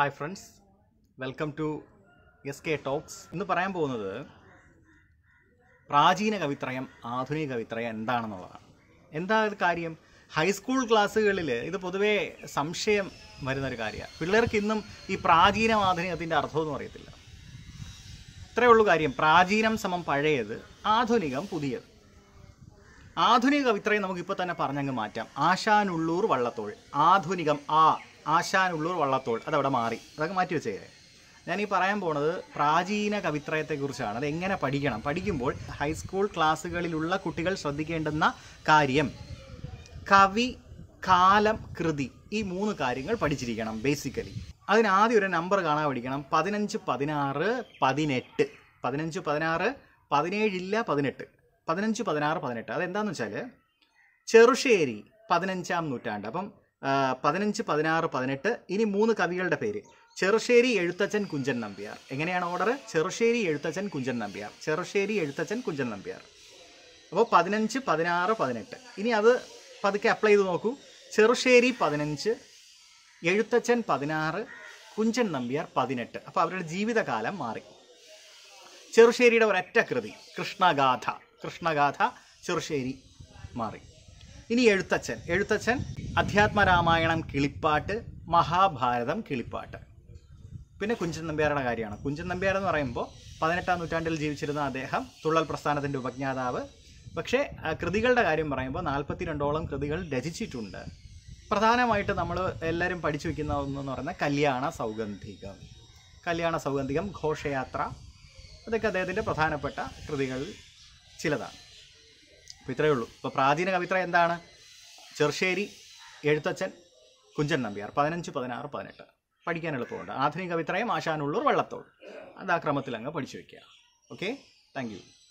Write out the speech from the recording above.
hi friends welcome to S K talks ഇന്ന് പറയാൻ പോകുന്നത് പ്രാചീന കവിത്രയം ആധുനിക കവിത്രയം എന്താണെന്നുള്ളതാണ് എന്താ ഇത് കാര്യം ഹൈസ്കൂൾ ക്ലാസ്സുകളിൽ ഇത് പൊതുവേ സംശയം വരുന്നൊരു കാര്യമാണ് പിള്ളേർക്ക് ഇന്നും ഈ പ്രാചീന ആധുനികത്തിൻ്റെ അർത്ഥമൊന്നും അറിയത്തില്ല ഇത്രയേ ഉള്ളൂ കാര്യം പ്രാചീനം സമം പഴയത് ആധുനികം പുതിയത് ആധുനിക കവിത്രയം നമുക്ക് ഇപ്പോൾ തന്നെ പറഞ്ഞങ്ങ് മാറ്റാം ആശാനുള്ളൂർ വള്ളത്തോൾ ആധുനികം ആ ആശാനുള്ളൂർ വള്ളത്തോൾ അതവിടെ മാറി അതൊക്കെ മാറ്റി വെച്ചേ ഞാൻ ഈ പറയാൻ പോണത് പ്രാചീന കവിത്രയത്തെക്കുറിച്ചാണ് അത് എങ്ങനെ പഠിക്കണം പഠിക്കുമ്പോൾ ഹൈസ്കൂൾ ക്ലാസ്സുകളിലുള്ള കുട്ടികൾ ശ്രദ്ധിക്കേണ്ടുന്ന കാര്യം കവി കാലം കൃതി ഈ മൂന്ന് കാര്യങ്ങൾ പഠിച്ചിരിക്കണം ബേസിക്കലി അതിന് ആദ്യം ഒരു നമ്പർ കാണാൻ പഠിക്കണം പതിനഞ്ച് പതിനാറ് പതിനെട്ട് പതിനഞ്ച് പതിനാറ് പതിനേഴില്ല പതിനെട്ട് പതിനഞ്ച് പതിനാറ് പതിനെട്ട് അതെന്താന്ന് വെച്ചാൽ ചെറുശ്ശേരി പതിനഞ്ചാം നൂറ്റാണ്ട് അപ്പം ആ, പതിനഞ്ച് പതിനാറ് പതിനെട്ട് ഇനി മൂന്ന് കവികളുടെ പേര് ചെറുശ്ശേരി എഴുത്തച്ഛൻ കുഞ്ചൻ നമ്പ്യാർ എങ്ങനെയാണ് ഓർഡർ ചെറുശ്ശേരി എഴുത്തച്ഛൻ കുഞ്ചൻ നമ്പ്യാർ ചെറുശ്ശേരി എഴുത്തച്ഛൻ കുഞ്ചൻ നമ്പ്യാർ അപ്പോൾ പതിനഞ്ച് പതിനാറ് പതിനെട്ട് ഇനി അത് പതുക്കെ അപ്ലൈ ചെയ്ത് നോക്കൂ ചെറുശ്ശേരി പതിനഞ്ച് എഴുത്തച്ഛൻ പതിനാറ് കുഞ്ചൻ നമ്പ്യാർ പതിനെട്ട് അപ്പോൾ അവരുടെ ജീവിതകാലം മാറി ചെറുശ്ശേരിയുടെ ഒരൊറ്റ കൃതി കൃഷ്ണഗാഥ കൃഷ്ണഗാഥ ചെറുശ്ശേരി മാറി ഇനി എഴുത്തച്ഛൻ എഴുത്തച്ഛൻ അധ്യാത്മരാമായണം കിളിപ്പാട്ട് മഹാഭാരതം കിളിപ്പാട്ട് പിന്നെ കുഞ്ചൻ നമ്പ്യാരുടെ കാര്യമാണ് കുഞ്ചൻ നമ്പ്യാർ എന്ന് പറയുമ്പോൾ പതിനെട്ടാം നൂറ്റാണ്ടിൽ ജീവിച്ചിരുന്ന അദ്ദേഹം തുള്ളൽ പ്രസ്ഥാനത്തിൻ്റെ ഉപജ്ഞാതാവ് പക്ഷേ ആ കൃതികളുടെ കാര്യം പറയുമ്പോൾ നാൽപ്പത്തിരണ്ടോളം കൃതികൾ രചിച്ചിട്ടുണ്ട് പ്രധാനമായിട്ട് നമ്മൾ എല്ലാവരും പഠിച്ചു വയ്ക്കുന്ന ഒന്നെന്ന് പറയുന്നത് കല്യാണ സൗഗന്ധികം കല്യാണ സൗഗന്ധികം ഘോഷയാത്ര അതൊക്കെ അദ്ദേഹത്തിൻ്റെ പ്രധാനപ്പെട്ട കൃതികളിൽ ചിലതാണ് അപ്പോൾ ഇത്രയേ ഉള്ളൂ ഇപ്പോൾ പ്രാചീന കവിത്ര എന്താണ് ചെറുശ്ശേരി എഴുത്തച്ഛൻ കുഞ്ചൻ നമ്പ്യാർ പതിനഞ്ച് പതിനാറ് പതിനെട്ട് പഠിക്കാൻ എളുപ്പമുണ്ട് ആധുനിക കവിത്രയം ആശാനുള്ളൂർ വള്ളത്തോൾ അത് ആ ക്രമത്തിൽ അങ്ങ് പഠിച്ചു വയ്ക്കുക ഓക്കെ താങ്ക് യു